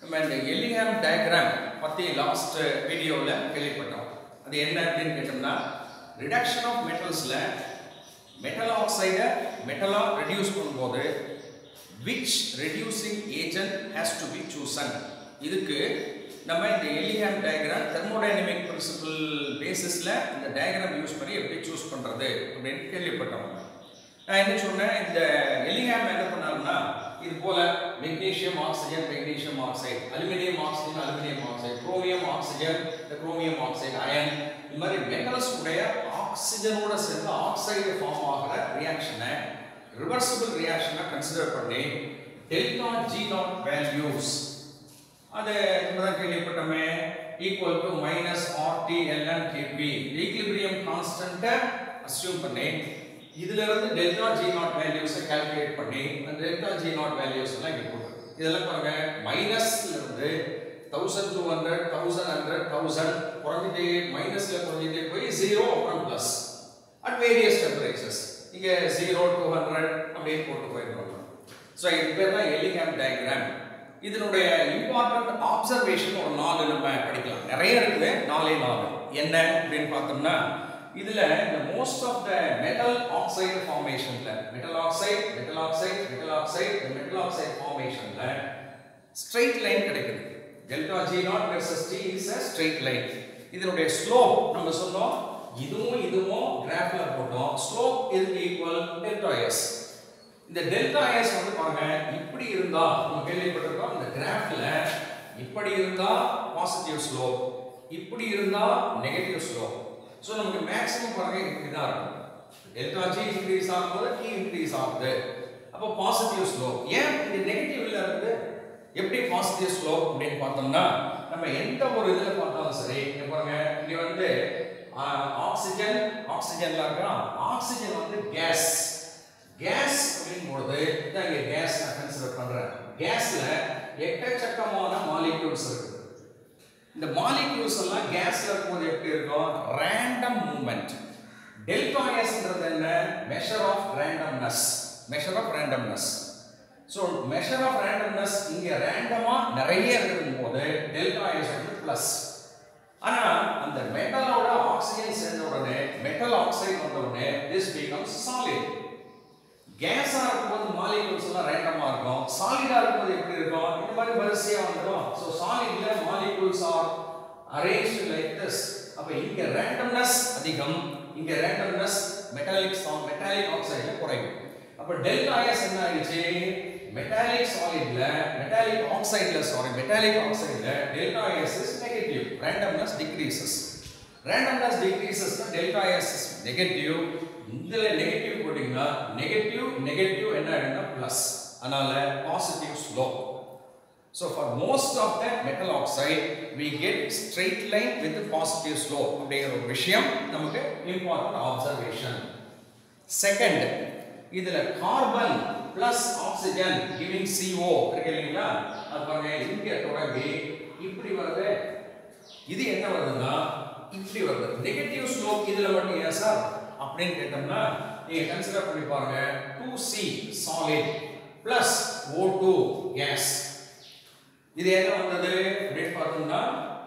நம்ம இந்த எலிஹாம் டயக்ராம் பற்றி லாஸ்ட் வீடியோவில் கேள்விப்பட்டோம் அது என்ன அப்படின்னு கேட்டோம்னா ரிடக்ஷன் ஆஃப் மெட்டல்ஸில் மெட்டல் ஆக்சைடை மெட்டலாக ரெடியூஸ் பண்ணும்போது which reducing agent has to be chosen இதுக்கு நம்ம இந்த எலிஹாம் டயக்ராம் தெர்மோடைனமிக் பிரின்சிபல் பேசிஸில் இந்த டயக்ராம் யூஸ் பண்ணி எப்படி சூஸ் பண்ணுறது அப்படின்னு கேள்விப்பட்டோம் நான் என்ன சொன்னேன் இந்த எலிஹாம் என்ன பண்ணாருன்னா இது போல magnesium oxygen magnesium oxide aluminium oxygen aluminium oxide chromium oxygen இந்த குரோமியம் ஆக்சைடு அயன் இந்த மாதிரி மெட்டல்ஸ் உடைய ஆக்சிஜனோட சேர்ந்து ஆக்சைடு ஃபார்ம் ஆகிற ரியாக்ஷனை ரிவர்சிபிள் ரியாக்ஷனை கன்சிடர் பண்ணி டெல்டா ஜி நாட் வேல்யூஸ் அது இப்பதான் கேள்விப்பட்டோமே equal to minus RT ln KP equilibrium கான்ஸ்டன்ட்டை அஸ்யூம் பண்ணி இதுல இருந்து டெல்டா ஜி நாட் வேல்யூஸை கால்குலேட் பண்ணி அந்த டெல்டா ஜி நாட் வேல்யூஸ் எல்லாம் இங்க போட்டு இதெல்லாம் பாருங்க மைனஸ்ல இருந்து thousand two hundred thousand hundred thousand குறைஞ்சிட்டே மைனஸ்ல குறைஞ்சிட்டே போய் ஜீரோ அப்புறம் பிளஸ் அட் வேரியஸ் டெம்பரேச்சர்ஸ் இங்க ஜீரோ டூ ஹண்ட்ரட் அப்படின்னு போட்டு போயிருக்கோம் ஸோ இது பேர் தான் எலிகாம் டயக்ராம் இதனுடைய இம்பார்ட்டன்ட் ஆப்சர்வேஷன் ஒரு நாலு நம்ம படிக்கலாம் நிறைய இருக்குது நாலே நாலு என்ன அப்படின்னு பார்த்தோம்னா இதுல இந்த most of the metal oxide ஃபார்மேஷன்ல metal oxide metal oxide metal oxide metal oxide ஃபார்மேஷன்ல ஸ்ட்ரெயிட் லைன் கிடைக்குது delta G nought versus T is a straight line இதனுடைய ஸ்லோப் நம்ம சொன்னோம் இதுவும் இதுவும் கிராஃப்ல போட்டோம் slope is equal delta S இந்த டெல்டா எஸ் வந்து பாருங்க இப்படி இருந்தா நம்ம கேள்விப்பட்டிருக்கோம் இந்த கிராஃப்ல இப்படி இருந்தா பாசிட்டிவ் ஸ்லோப் இப்படி இருந்தா நெகட்டிவ் ஸ்லோப் ஸோ நமக்கு மேக்ஸிமம் பாருங்க இப்படி தான் இருக்கும் டெல்டா ஜி இன்க்ரீஸ் ஆகும்போது டி இன்க்ரீஸ் ஆகுது அப்போ பாசிட்டிவ் ஸ்லோப் ஏன் இது நெகட்டிவ்ல இருக்குது எப்படி பாசிட்டிவ் ஸ்லோப் அப்படின்னு பார்த்தோம்னா நம்ம எந்த ஒரு இதில் பார்த்தாலும் சரி இங்க பாருங்க இங்க வந்து ஆக்சிஜன் ஆக்சிஜன்ல இருக்கா ஆக்சிஜன் வந்து கேஸ் கேஸ் அப்படின் பொழுது இதான் இங்க கேஸ் நான் கன்சிடர் பண்றேன் கேஸ்ல எக்கச்சக்கமான மாலிக்யூல்ஸ் இருக்கு இந்த மாலிக்யூல்ஸ் எல்லாம் கேஸ்ல இருக்கும்போது எப்படி இருக்கும் ரேண்டம் மூவ்மெண்ட் டெல்டா எஸ்ன்றது என்ன measure of randomness measure of randomness so measure of randomness இங்க ரேண்டமா நிறைய இருக்கும் போது டெல்டா எஸ் வந்து பிளஸ் ஆனா அந்த மெட்டலோட ஆக்சிஜன் சேர்ந்த உடனே மெட்டல் ஆக்சைடு வந்த உடனே திஸ் பிகம்ஸ் சாலிட் கேஸா இருக்கும்போது மாலிகூல்ஸ் எல்லாம் ரேண்டமா இருக்கும் சாலிடா இருக்கும்போது எப்படி இருக்கும் இந்த மாதிரி வரிசையா வந்துடும் ஸோ சாலிட்ல molecules are arrange like this அப்ப இங்க ரேண்டம்னஸ் அதிகம் இங்க ரேண்டம்னஸ் மெட்டாலிக் மெட்டாலிக் ஆக்சைடுல குறையும் அப்ப டெல்டா எஸ் என்ன ஆயிடுச்சு மெட்டாலிக் சாலிட்ல மெட்டாலிக் ஆக்சைடுல சாரி மெட்டாலிக் ஆக்சைடுல delta S is negative randomness decreases randomness டிக்ரீசஸ்னா டெல்டா எஸ் இஸ் நெகட்டிவ் இதுல நெகட்டிவ் போட்டீங்கன்னா நெகட்டிவ் நெகட்டிவ் என்ன ஆயிடும்னா பிளஸ் அதனால positive slope So for most of the metal oxide we get straight line with the positive slope அப்படிங்கிற ஒரு விஷயம் நமக்கு important observation. Second இதுல carbon plus oxygen giving CO இருக்கு இல்லைங்களா அது பாருங்க இங்க தொடங்கி இப்படி வருது இது என்ன வருதுன்னா இப்படி வருது நெகட்டிவ் ஸ்லோப் இதுல மட்டும் ஏன் சார் அப்படின்னு கேட்டோம்னா நீங்க கன்சிடர் பண்ணி பாருங்க 2C solid plus O2 gas இது என்ன வந்தது அப்படின்னு பார்த்தோம்னா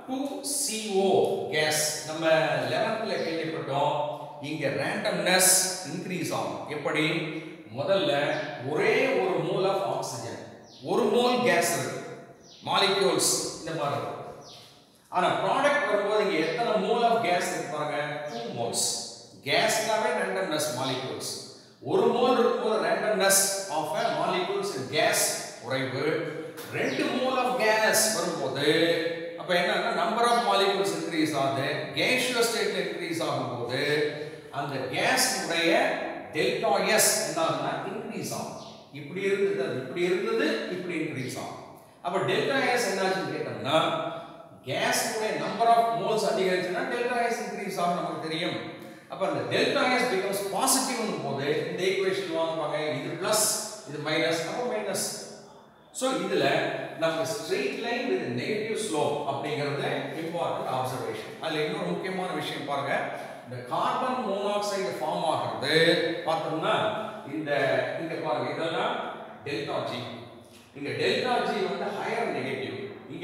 2CO கேஸ் நம்ம 11th கேள்விப்பட்டோம் இங்க ரேண்டம்னஸ் இன்க்ரீஸ் ஆகும் எப்படி முதல்ல ஒரே ஒரு மோல் ஆஃப் ஆக்சிஜன் ஒரு மோல் கேஸ் இருக்கு மாலிக்யூல்ஸ் இந்த மாதிரி இருக்கும் ஆனா ப்ராடக்ட் வரும்போது இங்க எத்தனை மோல் ஆஃப் கேஸ் இருக்கு பாருங்க 2 மோல்ஸ் கேஸ்னாவே ரேண்டம்னஸ் மாலிக்யூல்ஸ் ஒரு மோல் இருக்கும்போது randomness of a molecules in gas குறைவு ரெண்டு மோல் ஆஃப் கேஸ் வரும்போது அப்ப என்னன்னா நம்பர் ஆஃப் மாலிகூல்ஸ் இன்க்ரீஸ் ஆகுது கேஷியஸ் ஸ்டேட்ல இன்க்ரீஸ் ஆகும்போது அந்த கேஸ் உடைய டெல்டா எஸ் என்ன ஆகுதுன்னா இன்க்ரீஸ் ஆகும் இப்படி இருந்தது அது இப்படி இருந்தது இப்படி இன்க்ரீஸ் ஆகும் அப்ப டெல்டா எஸ் என்னாச்சுன்னு கேட்டோம்னா கேஸ் உடைய நம்பர் ஆஃப் மோல்ஸ் அதிகரிச்சுன்னா டெல்டா எஸ் இன்க்ரீஸ் ஆகும் நமக்கு தெரியும் அப்ப அந்த டெல்டா எஸ் பிகம்ஸ் பாசிட்டிவ் போது இந்த ஈக்குவேஷன் வாங்குவாங்க இது பிளஸ் இது மைனஸ் அப்போ மைனஸ் ஸோ இதுல நம்ம straight line with negative slope அப்படிங்கிறது இம்பார்ட்டன்ட் ஆப்சர்வேஷன் அதுல இன்னொரு முக்கியமான விஷயம் பாருங்க இந்த கார்பன் மோனாக்சைடு ஃபார்ம் ஆகிறது பார்த்தோம்னா இந்த இங்க பாருங்க இதெல்லாம் டெல்டா ஜி இங்க டெல்டா ஜி வந்து ஹையர் நெகட்டிவ்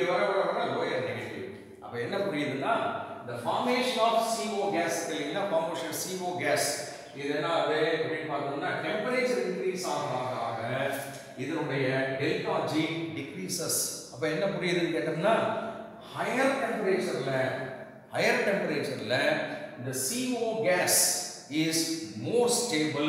இந்த ஃபார்மேஷன் ஆஃப் CO கேஸ் இல்லைங்களா ஃபார்மேஷன் CO கேஸ் இது என்ன ஆகுது அப்படின்னு பார்த்தோம்னா டெம்பரேச்சர் இன்க்ரீஸ் ஆக ஆக ஆக இதனுடைய டெல்டா ஜி டிக்ரீசஸ் அப்ப என்ன புரியுதுன்னு கேட்டோம்னா ஹையர் டெம்பரேச்சர்ல ஹையர் டெம்பரேச்சர்ல இந்த CO gas is more stable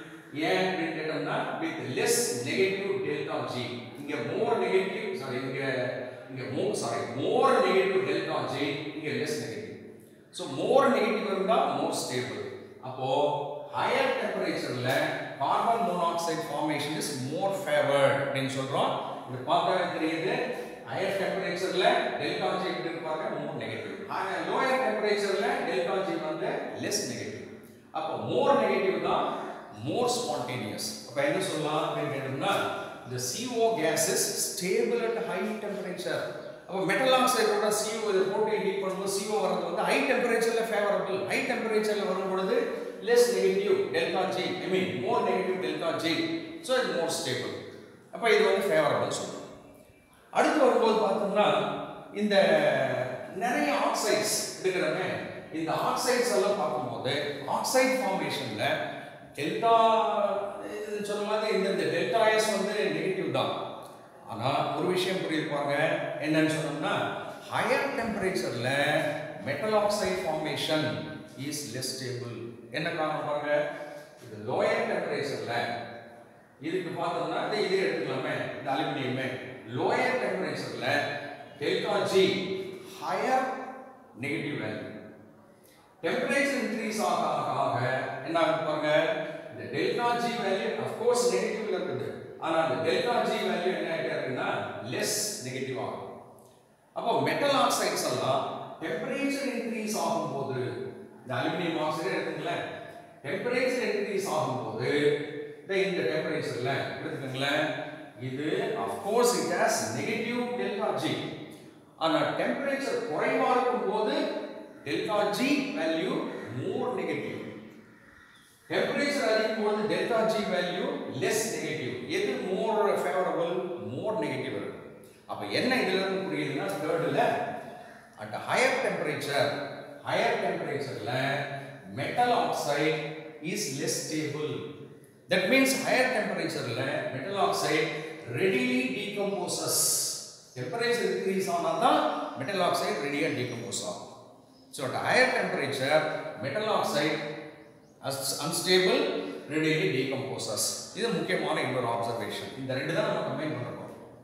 ஏன் அப்படின்னு கேட்டோம்னா with less negative delta G இங்க மோர் நெகட்டிவ் சாரி இங்க இங்க more sorry more negative delta G இங்க less negative so more negative இருந்தா மோர் ஸ்டேபிள் அப்போ ஹையர் டெம்பரேச்சர்ல carbon monoxide formation is more favoured அப்படின்னு சொல்றோம் இது பார்த்தாலே தெரியுது ஹையர் டெம்பரேச்சர்ல டெல்டா ஜி எப்படி இருப்பாங்க மோர் நெகட்டிவ் லோயர் டெம்பரேச்சர்ல டெல்டா ஜி வந்து லெஸ் நெகட்டிவ் அப்போ மோர் நெகட்டிவ் தான் மோர் ஸ்பான்டேனியஸ் அப்ப என்ன சொல்லலாம் அப்படின்னு கேட்டோம்னா the CO gas is stable at high temperature அப்போ மெட்டல் ஆக்சைடோட CO இதை போட்டு ஹீட் பண்ணும்போது CO வரது வந்து ஹை டெம்பரேச்சர்ல ஃபேவரபிள் ஹை டெம்பரேச்சர்ல வரும் பொழுது less negative delta G I mean more negative delta G so இது மோர் ஸ்டேபிள் அப்போ இது வந்து ஃபேவரபிள் சொல்றோம் அடுத்து வரும்போது பார்த்தோம்னா இந்த நிறைய ஆக்சைட்ஸ் எடுக்கிறமே இந்த ஆக்சைட்ஸ் எல்லாம் பார்க்கும்போது ஆக்சைடு ஃபார்மேஷன்ல டெல்டா இது சொன்ன மாதிரி இந்த இந்த டெல்டா எஸ் வந்து நெகட்டிவ் தான் ஆனா ஒரு விஷயம் புரியுது பாருங்க என்னன்னு சொன்னோம்னா ஹையர் டெம்பரேச்சர்ல metal oxide formation is less stable என்ன காரணம் பாருங்க இது லோயர் டெம்பரேச்சர்ல இதுக்கு பார்த்தோம்னா இந்த இதே எடுத்துக்கலாமே இந்த அலுமினியமே லோயர் டெம்பரேச்சர்ல delta G higher negative value temperature increase ஆக ஆக ஆக என்ன ஆகும் பாருங்க இந்த delta G value of course நெகட்டிவ்ல இருக்குது ஆனா அந்த டெல்டா ஜி வேல்யூ என்ன ஆயிட்டே இருக்குன்னா லெஸ் நெகட்டிவ் ஆகும் அப்போ மெட்டல் ஆக்சைட்ஸ் எல்லாம் டெம்பரேச்சர் இன்க்ரீஸ் ஆகும்போது இந்த அலுமினியம் ஆக்சைடு எடுத்துங்களேன் டெம்பரேச்சர் இன்க்ரீஸ் ஆகும்போது இந்த இந்த டெம்பரேச்சர்ல எடுத்துக்கங்களேன் இது of course it has negative delta G ஆனா டெம்பரேச்சர் குறைவா இருக்கும் போது delta G value more negative temperature அதிகம் போது delta G value less negative எது மோர் ஃபேவரபிள் மோர் நெகட்டிவ் இருக்கு அப்ப என்ன இதுல இருந்து புரியுதுன்னா தேர்ட்ல அட் ஹையர் டெம்பரேச்சர் ஹையர் டெம்பரேச்சர்ல metal oxide is less stable that means higher டெம்பரேச்சர்ல metal oxide readily decomposes temperature increase ஆனால் தான் மெட்டல் ஆக்சைடு ரெடியாக டீகம்போஸ் ஆகும் so at higher temperature metal oxide unstable readily decomposes இது முக்கியமான இன்னொரு ஆப்சர்வேஷன் இந்த ரெண்டு தான் நம்ம கம்பைன் பண்ணுறோம்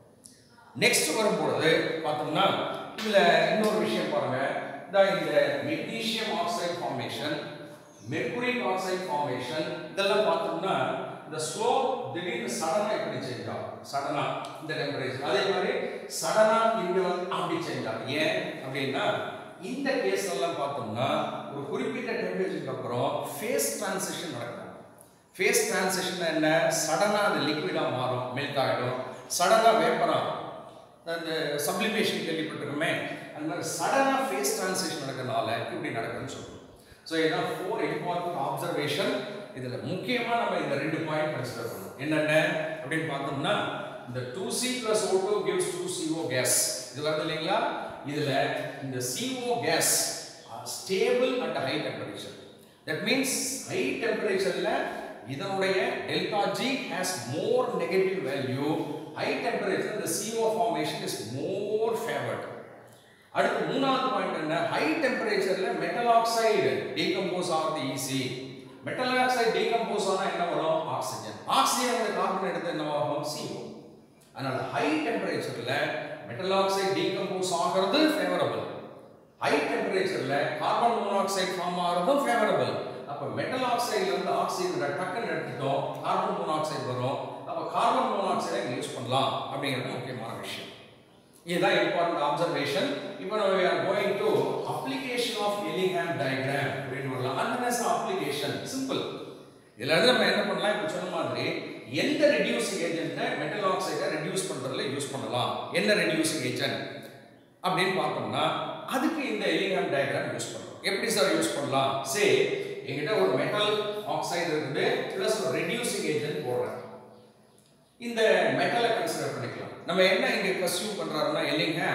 நெக்ஸ்ட் வரும்பொழுது பார்த்தோம்னா இதில் இன்னொரு விஷயம் பாருங்க இந்த இந்த magnesium oxide formation mercuric oxide formation இதெல்லாம் பார்த்தோம்னா இந்த ஸ்லோ திடீர்னு சடனா இப்படி சேஞ்ச் ஆகும் சடனா இந்த டெம்பரேச்சர் அதே மாதிரி சடனா இங்க வந்து அப்படி சேஞ்ச் ஆகும் ஏன் அப்படின்னா இந்த கேஸ் எல்லாம் பார்த்தோம்னா ஒரு குறிப்பிட்ட டெம்பரேச்சருக்கு அப்புறம் ஃபேஸ் டிரான்சிஷன் நடக்கும் ஃபேஸ் டிரான்சிஷன் என்ன சடனா அது லிக்விடா மாறும் மெல்ட் ஆகிடும் சடனா வேப்பரா அந்த சப்ளிமேஷன் கேள்விப்பட்டிருக்கோமே அந்த மாதிரி சடனாக ஃபேஸ் டிரான்சிஷன் நடக்கிறதுனால இப்படி நடக்குதுன்னு சொல்லுவோம் ஸோ இதான் ஃபோர் இம்பார்ட்டன்ட் ஆப்சர்வேஷன் இதில் முக்கியமாக நம்ம இந்த ரெண்டு பாயிண்ட் கன்சிடர் பண்ணணும் என்னென்ன அப்படின்னு பார்த்தோம்னா இந்த two C plus O two gives two CO gas இது வருது இல்லைங்களா இதில் இந்த CO gas stable at high temperature that means high டெம்பரேச்சரில் இதனுடைய delta G has more negative value high temperature இந்த CO formation is more favored அடுத்து மூணாவது பாயிண்ட் என்ன ஹை டெம்பரேச்சர்ல மெட்டல் ஆக்சைடு டீகம்போஸ் ஆகிறது ஈஸி மெட்டல் ஆக்சைடு டீகம்போஸ் ஆனா என்ன வரும் ஆக்சிஜன் ஆக்சிஜன் கார்பன் எடுத்து என்ன ஆகும் CO அதனால ஹை டெம்பரேச்சர்ல மெட்டல் ஆக்சைடு டீகம்போஸ் ஆகிறது ஃபேவரபிள் ஹை டெம்பரேச்சர்ல கார்பன் மோனாக்சைடு ஃபார்ம் ஆகிறதும் ஃபேவரபிள் அப்ப மெட்டல் ஆக்சைடுல இருந்து ஆக்சிஜன் டக்குன்னு எடுத்துட்டோம் கார்பன் மோனாக்சைடு வரும் அப்ப கார்பன் மோனாக்சைடை யூஸ் பண்ணலாம் அப்படிங்கிறது முக்கியமான விஷயம் இதுதான் இம்பார்ட்டன்ட் அப்சர்வேஷன் இப்போ நம்ம we are going to application of Ellingham diagram அப்படின்னு வரலாம் அண்டர்னஸ் அப்ளிகேஷன் சிம்பிள் இதுல இருந்து நம்ம என்ன பண்ணலாம் இப்போ சொன்ன மாதிரி எந்த ரெடியூசிங் ஏஜென்ட்டை மெட்டல் ஆக்சைடை ரெடியூஸ் பண்றதுல யூஸ் பண்ணலாம் என்ன ரெடியூசிங் ஏஜென்ட் அப்படின்னு பார்த்தோம்னா அதுக்கு இந்த எலிங்ஹாம் டயக்ராம் யூஸ் பண்றோம் எப்படி சார் யூஸ் பண்ணலாம் சே என்கிட்ட ஒரு மெட்டல் ஆக்சைடு இருக்குது பிளஸ் ஒரு ரெடியூசிங் ஏஜென்ட் போடுறேன் இந்த மெட்டலை கன்சிடர் பண்ணிக்கலாம் நம்ம என்ன இங்க கன்சியூம் பண்றாருன்னா எல்லிங்ஹாம்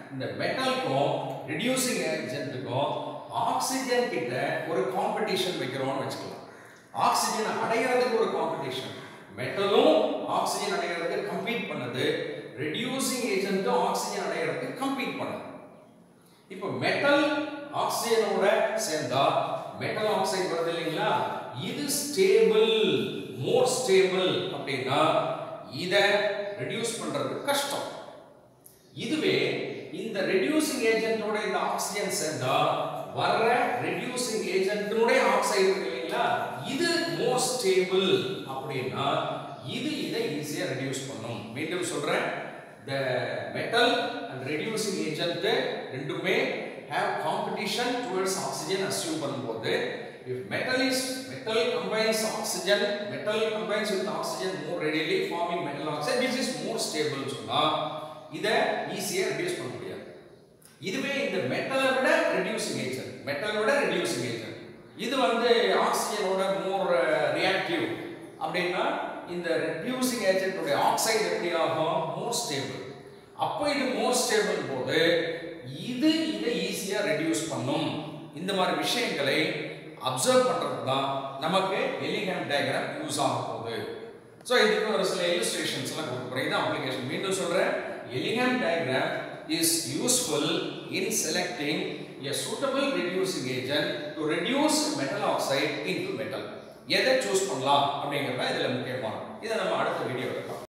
இந்த மெட்டலுக்கும் ரெடியூசிங் ஏஜென்ட்டுக்கும் ஆக்சிஜன் கிட்ட ஒரு காம்படிஷன் வைக்கிறோம்னு வச்சுக்கலாம் ஆக்சிஜன் அடையிறதுக்கு ஒரு காம்படிஷன் மெட்டலும் ஆக்சிஜன் அடையிறதுக்கு கம்பீட் பண்ணுது ரெடியூசிங் ஏஜென்ட்டும் ஆக்சிஜன் அடையிறதுக்கு கம்பீட் பண்ணுது இப்போ மெட்டல் ஆக்சிஜனோட சேர்ந்தா மெட்டல் ஆக்சைடு வருது இல்லைங்களா இது ஸ்டேபிள் மோர் ஸ்டேபிள் அப்படின்னா இதை ரெடியூஸ் பண்றது கஷ்டம் இதுவே இந்த ரெடியூசிங் ஏஜென்ட்டோட இந்த ஆக்சிஜன் சேர்ந்தா வர்ற ரெடியூசிங் ஏஜென்ட்டினுடைய ஆக்சைடு இருக்கு இல்லைங்களா இது மோர் ஸ்டேபிள் அப்படின்னா இது இதை ஈஸியா ரெடியூஸ் பண்ணும் மீண்டும் சொல்றேன் the metal and reducing agent ரெண்டுமே have competition towards oxygen assume பண்ணும்போது if metal is metal combines oxygen metal combines with oxygen more readily forming metal oxide which is more stable சொன்னா இத ஈஸியா ரெடியூஸ் பண்ண முடியாது இதுவே இந்த மெட்டலை விட ரெடியூசிங் ஏஜென்ட் மெட்டலை விட ரெடியூசிங் ஏஜென்ட் இது வந்து ஆக்சிஜனோட மோர் ரியாக்டிவ் அப்படின்னா இந்த ரெடியூசிங் ஏஜென்ட்டுடைய ஆக்சைடு எப்படி ஆகும் மோர் ஸ்டேபிள் அப்போ இது மோர் ஸ்டேபிள் போது இது இதை ஈஸியா ரெடியூஸ் பண்ணும் இந்த மாதிரி விஷயங்களை அப்சர்வ் பண்றது தான் நமக்கு எலிகேம் டயக்ராம் யூஸ் ஆக போகுது ஸோ இதுக்கு ஒரு சில இல்லுஸ்ட்ரேஷன்ஸ் எல்லாம் கொடுக்குறேன் இது அப்ளிகேஷன் மீண்டும் சொல்றேன் Ellingham diagram is useful in selecting a suitable reducing agent to reduce metal oxide into metal எதை சூஸ் பண்ணலாம் அப்படிங்கிறது தான் இதுல முக்கியமானது இதை நம்ம அடுத்த வீடியோவில் பார்க்கலாம்